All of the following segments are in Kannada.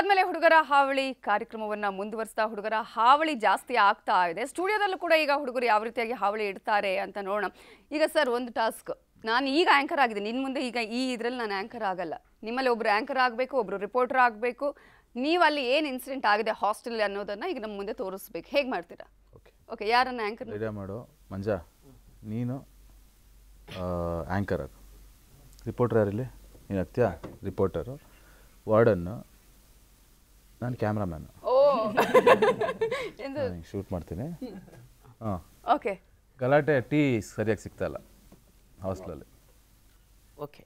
ಅದಾದ್ಮೇಲೆ ಹುಡುಗರ ಹಾವಳಿ ಕಾರ್ಯಕ್ರಮವನ್ನ ಮುಂದುವರಿಸ್ತಾ ಹುಡುಗರ ಹಾವಳಿ ಜಾಸ್ತಿ ಆಗ್ತಾ ಇದೆ ಸ್ಟುಡಿಯೋದಲ್ಲೂ ಕೂಡ ಈಗ ಹುಡುಗರು ಯಾವ ರೀತಿಯಾಗಿ ಹಾವಳಿ ಇಡ್ತಾರೆ ಅಂತ ನೋಡೋಣ ಈಗ ಸರ್ ಒಂದು ಟಾಸ್ಕ್ ನಾನು ಈಗ ಆಂಕರ್ ಆಗಿದ್ದೀನಿ ಇನ್ನು ಮುಂದೆ ಈಗ ಈ ಇದರಲ್ಲಿ ನಾನು ಆಂಕರ್ ಆಗಲ್ಲ ನಿಮ್ಮಲ್ಲಿ ಒಬ್ರು ಆಂಕರ್ ಆಗಬೇಕು ಒಬ್ರು ರಿಪೋರ್ಟರ್ ಆಗಬೇಕು ನೀವು ಅಲ್ಲಿ ಏನು ಇನ್ಸಿಡೆಂಟ್ ಆಗಿದೆ ಹಾಸ್ಟೆಲ್ ಅನ್ನೋದನ್ನ ಈಗ ನಮ್ಮ ಮುಂದೆ ತೋರಿಸ್ಬೇಕು ಹೇಗೆ ಮಾಡ್ತೀರಾ ಓಕೆ ಓಕೆ ಯಾರನ್ನ ಆಂಕರ್ ರೆಡಿ ಮಾಡು ಮಂಜಾ ನೀನು ಆ್ಯಂಕರ್ ರಿಪೋರ್ಟರ್ ಯಾರಿಲ್ಲಿ ನೀನು ಹತ್ಯ ರಿಪೋರ್ಟರು ವಾರ್ಡನ್ನು ನಾನು ಕ್ಯಾಮ್ರಾಮ್ಯಾನು ಓ ಎಂದು ನಾನು ಶೂಟ್ ಮಾಡ್ತೀನಿ ಹಾಂ ಓಕೆ ಗಲಾಟೆ ಟೀ ಸರಿಯಾಗಿ ಸಿಗ್ತಾ ಇಲ್ಲ ಹಾಸ್ಟೆಲಲ್ಲಿ ಓಕೆ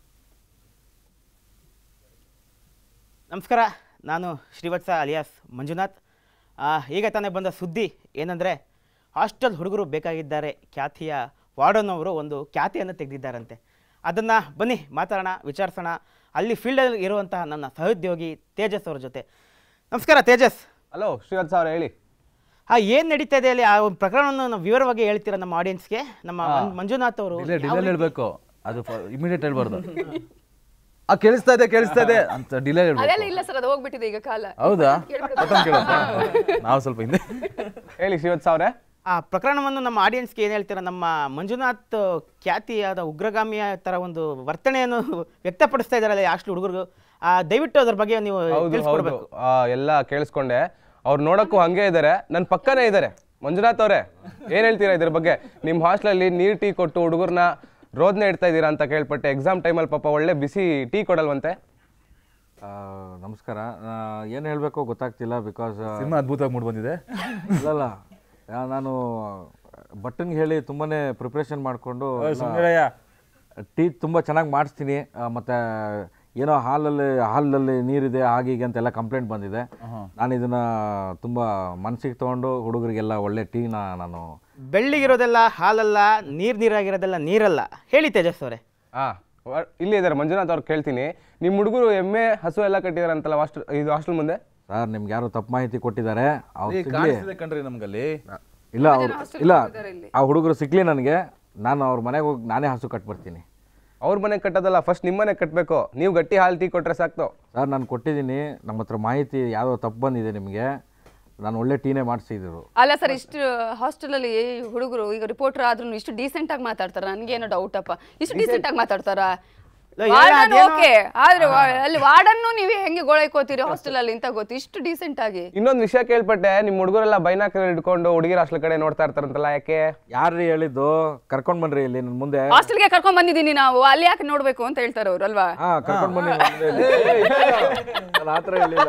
ನಮಸ್ಕಾರ ನಾನು ಶ್ರೀವತ್ಸ ಅಲಿಯಾಸ್ ಮಂಜುನಾಥ್ ಆ, ಈಗ ತಾನೇ ಬಂದ ಸುದ್ದಿ ಏನಂದರೆ ಹಾಸ್ಟೆಲ್ ಹುಡುಗರು ಬೇಕಾಗಿದ್ದಾರೆ ಖ್ಯಾತಿಯ ವಾರ್ಡನ್ ಅವರು ಒಂದು ಖ್ಯಾತಿಯನ್ನು ತೆಗೆದಿದ್ದಾರಂತೆ ಅದನ್ನು ಬನ್ನಿ ಮಾತಾಡೋಣ ವಿಚಾರಿಸೋಣ ಅಲ್ಲಿ ಫೀಲ್ಡಲ್ಲಿ ಇರುವಂತಹ ನನ್ನ ಸಹೋದ್ಯೋಗಿ ತೇಜಸ್ ಅವ್ರ ಜೊತೆ ನಮಸ್ಕಾರ ತೇಜಸ್ ಹಲೋ ಶ್ರೀವತ್ಸ ಅವ್ರು ಹೇಳಿ ಹಾಂ ಏನು ನಡೀತಾ ಇದೆ ಅಲ್ಲಿ ಆ ಒಂದು ಪ್ರಕರಣವನ್ನು ನಾವು ವಿವರವಾಗಿ ಹೇಳ್ತೀರಾ ನಮ್ಮ ಆಡಿಯನ್ಸ್ಗೆ ನಮ್ಮ ಮಂ- ಮಂಜುನಾಥ್ ಅವರು ಡಿಲೇ ಡಿಲೇ ಹೇಳ್ಬೇಕು ಅದು ಇಮಿಡಿಯೇಟ್ ಹೇಳ್ಬಾರ್ದು ಆ ಕೇಳಿಸ್ತಾ ಇದೆ ಕೇಳಿಸ್ತಾ ಇದೆ ಅಂತ ಡಿಲೇ ಅದೆಲ್ಲ ಹೇಳ್ಬೇಕು ಇಲ್ಲ ಸರ್ ಅದು ಹೋಗ್ಬಿಟ್ಟಿದೆ ಈಗ ಕಾಲ ಹೌದಾ ಮತ್ತೊಂದು ಕೇಳುತ್ತಾ ನಾವು ಸ್ವಲ್ಪ ಹಿಂದೆ ಹೇಳಿ ಶ್ರೀವತ್ಸ ಅವರೇ ಆ ಪ್ರಕರಣವನ್ನು ನಮ್ಮ ಆಡಿಯನ್ಸ್ಗೆ ಏನು ಹೇಳ್ತೀರಾ ನಮ್ಮ ಮಂಜುನಾಥ್ ಖ್ಯಾತಿಯಾದ ಉಗ್ರಗಾಮಿಯ ಥರ ಒಂದು ವರ್ತನೆಯನ್ನು ವ್ಯಕ್ತಪಡಿಸ್ತಾ ಇದ್ದಾರಲ್ಲ ಹಾಸ್ಟೆಲ್ ಹುಡುಗರು ಆ, ದಯವಿಟ್ಟು ಅದ್ರ ಬಗ್ಗೆ ನೀವು ಹೌದು ಹೌದು ತಿಳಿಸ್ಕೊಡ್ಬೇಕು ಆ, ಎಲ್ಲ ಕೇಳಿಸ್ಕೊಂಡೆ ಅವ್ರು ನೋಡಕ್ಕೂ ಹಂಗೆ ಇದ್ದಾರೆ ನನ್ನ ಪಕ್ಕನೇ ಇದ್ದಾರೆ ಮಂಜುನಾಥ್ ಅವರೇ ಏನ್ ಹೇಳ್ತೀರಾ ಇದ್ರ ಬಗ್ಗೆ ನಿಮ್ಮ ಹಾಸ್ಟೆಲಲ್ಲಿ ನೀರ್ ಟೀ ಕೊಟ್ಟು ಹುಡುಗರ್ನ ರೋದನೆ ಇಡ್ತಾ ಇದ್ದೀರಾ ಅಂತ ಕೇಳ್ಪಟ್ಟೆ ಎಕ್ಸಾಮ್ ಟೈಮಲ್ಲಿ ಪಾಪ ಒಳ್ಳೆ ಬಿಸಿ ಟೀ ಕೊಡಲ್ವಂತೆ ಆ, ನಮಸ್ಕಾರ ಏನು ಹೇಳಬೇಕು ಗೊತ್ತಾಗ್ತಿಲ್ಲ ಬಿಕಾಸ್ ಸಿನಿಮಾ ಅದ್ಭುತವಾಗಿ ಮೂಡ್ ಬಂದಿದೆ ಅಲ್ಲಲ್ಲ ಯಾ- ನಾನು ಬಟ್ಟನ್ಗೆ ಹೇಳಿ ತುಂಬಾನೇ ಪ್ರಿಪ್ರೇಷನ್ ಮಾಡಿಕೊಂಡು ಟೀ ತುಂಬ ಚೆನ್ನಾಗಿ ಮಾಡಿಸ್ತೀನಿ ಆ, ಮತ್ತೆ ಏನೋ ಹಾಲಲ್ಲಿ ಹಾಲಲ್ಲಿ ನೀರಿದೆ ಹಾಗೀಗೆ ಅಂತೆಲ್ಲ ಕಂಪ್ಲೇಂಟ್ ಬಂದಿದೆ ನಾನು ಇದನ್ನ ತುಂಬ ಮನಸ್ಸಿಗೆ ತೊಗೊಂಡು ಹುಡುಗರಿಗೆಲ್ಲ ಒಳ್ಳೆ ಟೀನ ನಾನು ಬೆಳ್ಳಿಗಿರೋದೆಲ್ಲ ಹಾಲಲ್ಲ ನೀರು ನೀರಾಗಿರೋದೆಲ್ಲ ನೀರಲ್ಲ ಹೇಳಿ ತೇಜಸ್ ಅವರೇ ಹಾ ವ- ಇಲ್ಲಿ ಇದ್ದಾರೆ ಮಂಜುನಾಥ್ ಅವ್ರು ಕೇಳ್ತೀನಿ ನಿಮ್ಮ ಹುಡುಗರು ಎಮ್ಮೆ ಹಸು ಎಲ್ಲ ಕಟ್ಟಿದಾರೆ ಅಂತಲ್ಲ ಹಾಸ್ಟೆಲ್ ಇದು ಹಾಸ್ಟೆಲ್ ಮುಂದೆ ಸರ್ ನಿಮ್ಗೆ ಯಾರೋ ತಪ್ಪು ಮಾಹಿತಿ ಕೊಟ್ಟಿದ್ದಾರೆ ಅವ್ರು ಏ, ಸಿಗ್ಲಿ ಕಾಣಿಸ್ತಿದೆ ಕಣ್ರಿ ನಮ್ಗಲ್ಲಿ ಇಲ್ಲ ಅವ್ರು ಇಲ್ಲ ಆ ಹುಡುಗರು ಸಿಗ್ಲಿ ನನಗೆ ನಾನು ಅವ್ರ ಮನೆಗೆ ಹೋಗಿ ನಾನೇ ಹಸು ಕಟ್ಬರ್ತೀನಿ ಅವ್ರ ಮನೆ ಕಟ್ಟೋದಲ್ಲ ಫಸ್ಟ್ ನಿಮ್ಮ ಮನೆ ಕಟ್ಟಬೇಕು ನೀವು ಗಟ್ಟಿ ಹಾಲು ಟೀ ಕೊಟ್ರೆ ಸಾಕ್ತು ಸರ್ ನಾನು ಕೊಟ್ಟಿದ್ದೀನಿ ನಮ್ಮ ಹತ್ರ ಮಾಹಿತಿ ಯಾವುದೋ ತಪ್ಪು ಬಂದಿದೆ ನಿಮಗೆ ನಾನು ಒಳ್ಳೆ ಟೀನೇ ಮಾಡಿಸಿದ್ರು ಅಲ್ಲ ಸರ್ ಇಷ್ಟು ಹಾಸ್ಟೆಲಲ್ಲಿ ಹುಡುಗರು ಈಗ ರಿಪೋರ್ಟರ್ ಆದ್ರೂ ಇಷ್ಟು ಡೀಸೆಂಟ್ ಆಗಿ ಮಾತಾಡ್ತಾರ ನನ್ಗೇನೋ ಡೌಟ್ ಅಪ್ಪ ಇಷ್ಟು ಡೀಸೆಂಟ್ ಆಗಿ ಮಾತಾಡ್ತಾರ ವಾರ್ಡನ್ ಓಕೆ ಆದ್ರೆ ವಾ- ಅಲ್ಲಿ ವಾರ್ಡನ್ನು ನೀವು ಹೆಂಗೆ ಗೋಳೈಕೋತೀರಿ ಹಾಸ್ಟೆಲ್ ಅಲ್ಲಿ ಅಂತ ಗೊತ್ತು ಇಷ್ಟು ಡೀಸೆಂಟ್ ಆಗಿ ಇನ್ನೊಂದು ವಿಷಯ ಕೇಳ್ಪಟ್ಟೆ ನಿಮ್ಮ ಹುಡುಗರೆಲ್ಲ ಬೈನಾಕಲ್ ಹಿಡ್ಕೊಂಡು ಹುಡುಗಿರ ಹಾಸ್ಟೆಲ್ ಕಡೆ ನೋಡ್ತಾ ಇರ್ತಾರಂತಲ್ಲ ಯಾಕೆ ಯಾರ್ರೀ ಹೇಳಿದ್ದು ಕರ್ಕೊಂಡು ಬನ್ರಿ ಇಲ್ಲಿ ನನ್ನ ಮುಂದೆ ಹಾಸ್ಟೆಲ್ಗೆ ಕರ್ಕೊಂಡ್ ಬಂದಿದ್ದೀನಿ ನಾವು ಅಲ್ಲಿ ಯಾಕೆ ನೋಡ್ಬೇಕು ಅಂತ ಹೇಳ್ತಾರೆ ಅವ್ರು ಅಲ್ವಾ ಹಾ ಕರ್ಕೊಂಡು ಬನ್ನಿ ನನ್ ಮುಂದೆ ಇಲ್ಲಿ. ನಾನು ಆ ಥರ ಹೇಳಿಲ್ಲ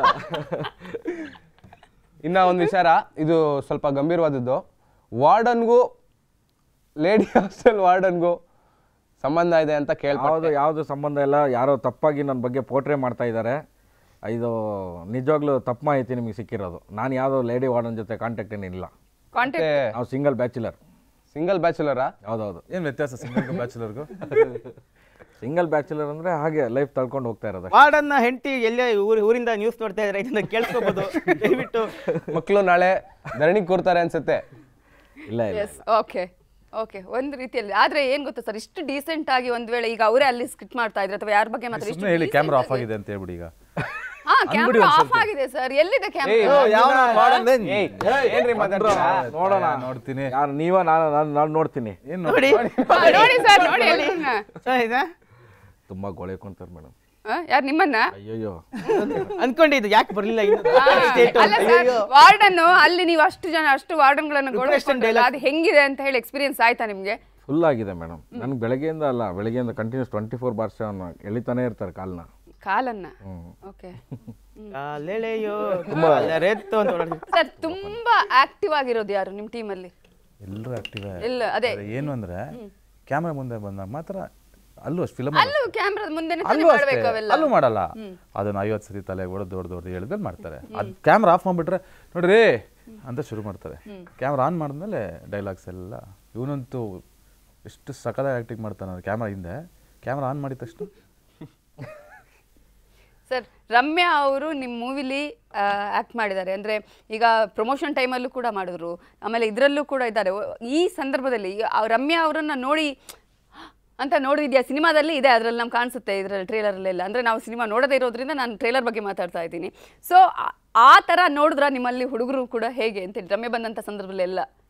ಇನ್ನ ಒಂದು ವಿಚಾರ ಇದು ಸ್ವಲ್ಪ ಗಂಭೀರವಾದದ್ದು ವಾರ್ಡನ್ಗೂ ಲೇಡಿ ಹಾಸ್ಟೆಲ್ ವಾರ್ಡನ್ಗೂ ಸಂಬಂಧ ಇದೆ ಅಂತ ಕೇಳ್ಪಟ್ಟೆ ಯಾವುದು ಯಾವುದು ಸಂಬಂಧ ಇಲ್ಲ ಯಾರೋ ತಪ್ಪಾಗಿ ನನ್ನ ಬಗ್ಗೆ ಪೋಟ್ರೆ ಮಾಡ್ತಾ ಇದ್ದಾರೆ ಇದು ನಿಜವಾಗ್ಲೂ ತಪ್ಪು ಮಾಹಿತಿ ನಿಮಗೆ ಸಿಕ್ಕಿರೋದು ನಾನು ಯಾವುದೋ ಲೇಡಿ ವಾರ್ಡನ್ ಜೊತೆ ಕಾಂಟ್ಯಾಕ್ಟ್ ಏನಿಲ್ಲ ಕಾಂಟ್ಯಾಕ್ಟ್ ನಾವು ಸಿಂಗಲ್ ಬ್ಯಾಚುಲರ್ ಸಿಂಗಲ್ ಬ್ಯಾಚುಲರಾ ಹೌದೌದು ಏನ್ ವ್ಯತ್ಯಾಸ ಸಿಂಗಲ್ ಬ್ಯಾಚುಲರ್ಗೂ ಸಿಂಗಲ್ ಬ್ಯಾಚುಲರ್ ಅಂದರೆ ಹಾಗೆ ಲೈಫ್ ತಳ್ಕೊಂಡು ಹೋಗ್ತಾ ಇರೋದು ವಾರ್ಡನ್ನ ಹೆಂಡತಿ ಎಲ್ಲೇ ಊರಿ ಊರಿಂದ ನ್ಯೂಸ್ ನೋಡ್ತಾ ಇದ್ರೆ ಇದನ್ನ ಕೇಳಿಸ್ಕೋಬಹುದು ದಯವಿಟ್ಟು ಮಕ್ಕಳು ನಾಳೆ ಧರಣಿಗೆ ಕೂರ್ತಾರೆ ಅನ್ಸುತ್ತೆ ಇಲ್ಲ ಇಲ್ಲ ಎಸ್ ಓಕೆ ಓಕೆ ಒಂದು ರೀತಿಯಲ್ಲಿ ಆದ್ರೆ ಏನ್ ಗೊತ್ತಾ ಸರ್ ಇಷ್ಟು ಡೀಸೆಂಟ್ ಆಗಿ ಒಂದ್ ವೇಳೆ ಈಗ ಅವರೇ ಅಲ್ಲಿ ಸ್ಕಿಟ್ ಮಾಡ್ತಾ ಇದ್ರೆ ಅಥವಾ ಯಾರ ಬಗ್ಗೆ ಮಾತ್ರ ಸುಮ್ಮನೆ ಹೇಳಿ ಕ್ಯಾಮ್ರಾ ಆಫ್ ಆಗಿದೆ ಅಂತ ಹೇಳ್ಬಿಡಿ ಈಗ ಹಾ ಕ್ಯಾಮ್ರಾ ಆಫ್ ಆಗಿದೆ ಸರ್ ಎಲ್ಲಿದೆ ಕ್ಯಾಮ್ರಾ ಏಯ್, ಏನ್ರಿ ಮಾತಾಡ್ತೀರಾ ನೋಡೋಣ ನೋಡ್ತೀನಿ ಯಾರು ನೀವ ನಾನು ನಾನು ನಾನು ನೋಡ್ತೀನಿ ಏನ್ ನೋಡಿ ನೋಡಿ ಸರ್ ನೋಡಿ ಅಲ್ಲಿ ಹಾ. ಆಯ್ತಾ? ತುಂಬ ಗೊಳೆಕೊಂತಾರೆ ಮೇಡಮ್ ಆ, ಯಾರ್ ನಿಮ್ಮನ್ನ ಅಯ್ಯಯ್ಯೋ ಅನ್ಕೊಂಡಿದ್ದು ಯಾಕೆ ಬರ್ಲಿಲ್ಲ ಇನ್ನು ಆ, ಅಲ್ಲ ಸರ್ ವಾರ್ಡನ್ ಅಲ್ಲಿ ನೀವು ಅಷ್ಟು ಜನ ಅಷ್ಟು ವಾರ್ಡನ್ಗಳನ್ನ ಗೋಳಿಸ್ಕೊಂಡ್ರಲ್ಲ ಅದು ಹೆಂಗಿದೆ ಅಂತ ಹೇಳಿ ಎಕ್ಸ್ಪೀರಿಯನ್ಸ್ ಆಯ್ತಾ ನಿಮ್ಗೆ ಫುಲ್ ಆಗಿದೆ ಮೇಡಮ್ ನನಗೆ ಬೆಳಗ್ಗೆಯಿಂದ ಅಲ್ಲ ಬೆಳಗ್ಗೆಯಿಂದ ಕಂಟಿನ್ಯೂಸ್ ಟ್ವೆಂಟಿ ಫೋರ್ ಬಾರ್ಸ್ ಎಳಿತಾನೆ ಇರ್ತಾರೆ ಕಾಲ್ನ ಕಾಲನ್ನ ಓಕೆ ಕಾಲೆಳೆಯೋ ರೆತ್ತು ಅಂತ ಓಡಾಡ್ತಿದ್ರು. ಸರ್ ತುಂಬಾ ಆಕ್ಟಿವ್ ಆಗಿರೋದು ಯಾರು ನಿಮ್ ಟೀಮಲ್ಲಿ ಎಲ್ಲರೂ ಆಕ್ಟಿವ್ ಇಲ್ಲ ಅದೇ ಏನು ಅಂದ್ರೆ ಕ್ಯಾಮ್ರಾ ಮುಂದೆ ಬಂದಾಗ ಮಾತ್ರ ಅಲ್ಲೂ ಅಷ್ಟು ಫಿಲಮ್ ಅಲ್ಲೂ ಕ್ಯಾಮ್ರಾದ ಮುಂದೆನೆ ತಾನೇ ಅಲ್ಲೂ ಅಷ್ಟೇ ಮಾಡ್ಬೇಕು ಅವೆಲ್ಲ ಅಲ್ಲೂ ಮಾಡಲ್ಲ ಅದನ್ನ ಐವತ್ತು ಸತಿ ತಲೆ ಹೊಡೆದು ಹೊಡೆದು ಹೊಡೆದು ಹೇಳಿದ್ಮೇಲೆ ಮಾಡ್ತಾರೆ ಅದು ಕ್ಯಾಮ್ರಾ ಆಫ್ ಮಾಡ್ಬಿಟ್ರೆ ನೋಡ್ರಿ ಅಂತ ಶುರು ಮಾಡ್ತಾರೆ ಕ್ಯಾಮ್ರಾ ಆನ್ ಮಾಡಿದ್ಮೇಲೆ ಡೈಲಾಗ್ಸ್ ಎಲ್ಲ ಇವನಂತೂ ಎಷ್ಟು ಸಕಲಾಗಿ ಆ್ಯಕ್ಟಿಂಗ್ ಮಾಡ್ತಾನೆ ಕ್ಯಾಮ್ರಾ ಹಿಂದೆ ಕ್ಯಾಮ್ರಾ ಆನ್ ಮಾಡಿದ ತಕ್ಷಣ ಸರ್ ರಮ್ಯಾ ಅವರು ನಿಮ್ಮ ಮೂವಿಲಿ ಆ್ಯಕ್ಟ್ ಮಾಡಿದ್ದಾರೆ ಅಂದರೆ ಈಗ ಪ್ರಮೋಷನ್ ಟೈಮಲ್ಲೂ ಕೂಡ ಮಾಡಿದ್ರು ಆಮೇಲೆ ಇದರಲ್ಲೂ ಕೂಡ ಇದ್ದಾರೆ ಈ ಸಂದರ್ಭದಲ್ಲಿ ಈಗ ಆ ರಮ್ಯಾ ಅವರನ್ನು ನೋಡಿ ಅಂತ ನೋಡಿದ್ಯಾ ಸಿನಿಮಾದಲ್ಲಿ ಇದೆ ಅದರಲ್ಲಿ ನಮ್ಗೆ ಕಾಣಿಸುತ್ತೆ ಇದರಲ್ಲಿ ಟ್ರೇಲರಲ್ಲೆಲ್ಲ ಅಂದರೆ ನಾವು ಸಿನಿಮಾ ನೋಡದೇ ಇರೋದ್ರಿಂದ ನಾನು ಟ್ರೇಲರ್ ಬಗ್ಗೆ ಮಾತಾಡ್ತಾ ಇದ್ದೀನಿ ಸೊ ಆ ಥರ ನೋಡಿದ್ರ ನಿಮ್ಮಲ್ಲಿ ಹುಡುಗರು ಕೂಡ ಹೇಗೆ ಅಂತೇಳಿ ರಮ್ಯ ಬಂದಂಥ ಸಂದರ್ಭದಲ್ಲೆಲ್ಲ